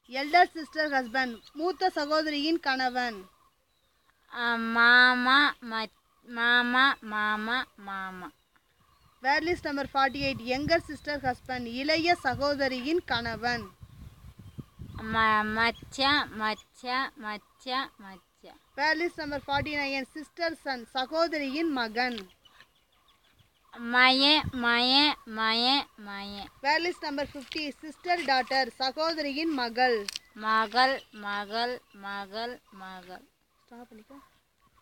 elder sister husband மூத்த சகோதரியின் கணவன் மாமா மச் மாமா மாமா மாமா word list number forty eight younger sister husband இளைய சகோதரியின் கணவன் ம மச்சான் மச்சான் மச்சான் மச்சான் word list number forty nine sister son சகோதரியின் மகன் மயே மயே மயே மயே word list number fifty sister daughter சகோதரியின் மகள் மகள் மகள் மகள் மகள் ஸ்டாப் பண்ணிக்கோ